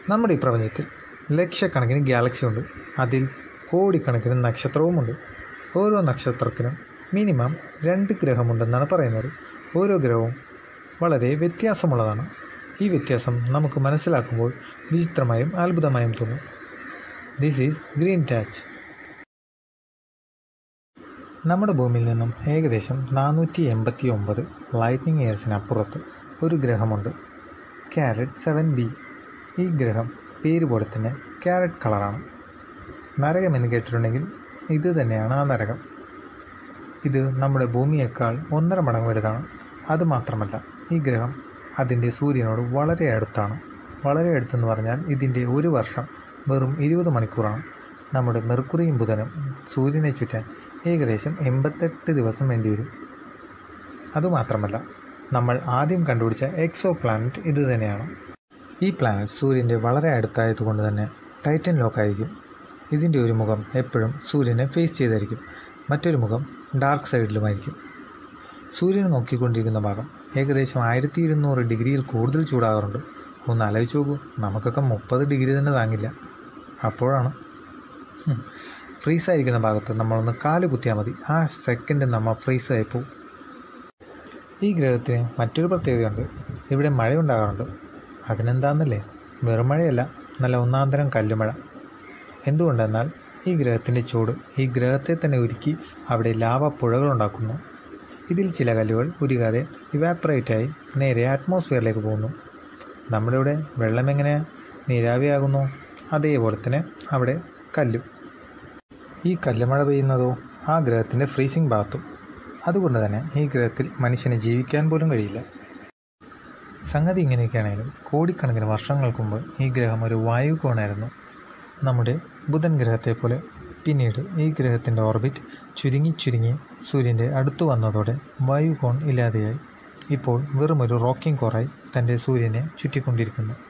നമ്മുടെ ഈ പ്രപഞ്ചത്തിൽ ലക്ഷക്കണക്കിന് ഗാലക്സി ഉണ്ട് അതിൽ കോടിക്കണക്കിന് നക്ഷത്രവുമുണ്ട് ഓരോ നക്ഷത്രത്തിനും മിനിമം രണ്ട് ഗ്രഹമുണ്ടെന്നാണ് പറയുന്നത് ഓരോ ഗ്രഹവും വളരെ വ്യത്യാസമുള്ളതാണ് ഈ വ്യത്യാസം നമുക്ക് മനസ്സിലാക്കുമ്പോൾ വിചിത്രമായും അത്ഭുതമായും തോന്നും ദിസ് ഈസ് ഗ്രീൻ ടാച്ച് നമ്മുടെ ഭൂമിയിൽ നിന്നും ഏകദേശം നാനൂറ്റി എൺപത്തി ഒമ്പത് ലൈറ്റ്നിങ് ഇയേഴ്സിനപ്പുറത്ത് ഒരു ഗ്രഹമുണ്ട് ക്യാരറ്റ് സെവൻ ബി ഈ ഗ്രഹം പേര് പോലെ തന്നെ ക്യാരറ്റ് കളറാണ് നരകം എന്ന് കേട്ടിട്ടുണ്ടെങ്കിൽ ഇത് തന്നെയാണ് ആ നരകം ഇത് നമ്മുടെ ഭൂമിയേക്കാൾ ഒന്നര മടങ്ങ് വലുതാണ് അതുമാത്രമല്ല ഈ ഗ്രഹം അതിൻ്റെ സൂര്യനോട് വളരെ അടുത്താണ് വളരെ അടുത്തെന്ന് പറഞ്ഞാൽ ഇതിൻ്റെ ഒരു വർഷം വെറും ഇരുപത് മണിക്കൂറാണ് നമ്മുടെ മെർക്കുറിയും ബുധനും സൂര്യനെ ചുറ്റാൻ ഏകദേശം എൺപത്തെട്ട് ദിവസം വേണ്ടിവരും അതുമാത്രമല്ല നമ്മൾ ആദ്യം കണ്ടുപിടിച്ച എക്സോ പ്ലാനറ്റ് ഇത് തന്നെയാണ് ഈ പ്ലാനറ്റ് സൂര്യൻ്റെ വളരെ അടുത്തായതുകൊണ്ട് തന്നെ ടൈറ്റൻ ലോക്കായിരിക്കും ഇതിൻ്റെ ഒരു മുഖം എപ്പോഴും സൂര്യനെ ഫേസ് ചെയ്തായിരിക്കും മറ്റൊരു മുഖം ഡാർക്ക് സൈഡിലുമായിരിക്കും സൂര്യനെ നോക്കിക്കൊണ്ടിരിക്കുന്ന ഭാഗം ഏകദേശം ആയിരത്തി ഇരുന്നൂറ് ഡിഗ്രിയിൽ കൂടുതൽ ചൂടാകാറുണ്ട് ഒന്ന് ആലോചിച്ച് നോക്കൂ നമുക്കൊക്കെ മുപ്പത് ഡിഗ്രി തന്നെ താങ്ങില്ല അപ്പോഴാണ് ഫ്രീസായിരിക്കുന്ന ഭാഗത്ത് നമ്മളൊന്ന് കാല് കുത്തിയാൽ മതി ആ സെക്കൻഡ് നമ്മൾ ഫ്രീസായി പോകും ഈ ഗ്രഹത്തിന് മറ്റൊരു പ്രത്യേകതയുണ്ട് ഇവിടെ മഴയുണ്ടാകാറുണ്ട് അതിനെന്താണെന്നല്ലേ വെറും മഴയല്ല നല്ല ഒന്നാന്തരം കല്ലുമഴ എന്തുകൊണ്ടെന്നാൽ ഈ ഗ്രഹത്തിൻ്റെ ചൂട് ഈ ഗ്രഹത്തെ തന്നെ ഉരുക്കി അവിടെ ലാവ പുഴകളുണ്ടാക്കുന്നു ഇതിൽ ചില കല്ലുകൾ ഉരുകാതെ ഇവാപ്പറേറ്റായി നേരെ അറ്റ്മോസ്ഫിയറിലേക്ക് പോകുന്നു നമ്മുടെ ഇവിടെ വെള്ളം എങ്ങനെ നീരാവിയാകുന്നു അതേപോലെ തന്നെ അവിടെ കല്ലും ഈ കല്ലുമഴ പെയ്യുന്നതോ ആ ഗ്രഹത്തിൻ്റെ ഫ്രീസിംഗ് ഭാഗത്തും അതുകൊണ്ട് തന്നെ ഈ ഗ്രഹത്തിൽ മനുഷ്യന് ജീവിക്കാൻ പോലും കഴിയില്ല സംഗതി ഇങ്ങനെയൊക്കെയാണെങ്കിലും കോടിക്കണക്കിന് വർഷങ്ങൾക്ക് മുമ്പ് ഈ ഗ്രഹം ഒരു വായുകോണായിരുന്നു നമ്മുടെ ബുധൻ ഗ്രഹത്തെ പോലെ പിന്നീട് ഈ ഗ്രഹത്തിൻ്റെ ഓർബിറ്റ് ചുരുങ്ങി ചുരുങ്ങി സൂര്യൻ്റെ അടുത്തു വന്നതോടെ വായുകോൺ ഇല്ലാതെയായി ഇപ്പോൾ വെറുമൊരു റോക്കിംഗ് കോറായി തൻ്റെ സൂര്യനെ ചുറ്റിക്കൊണ്ടിരിക്കുന്നു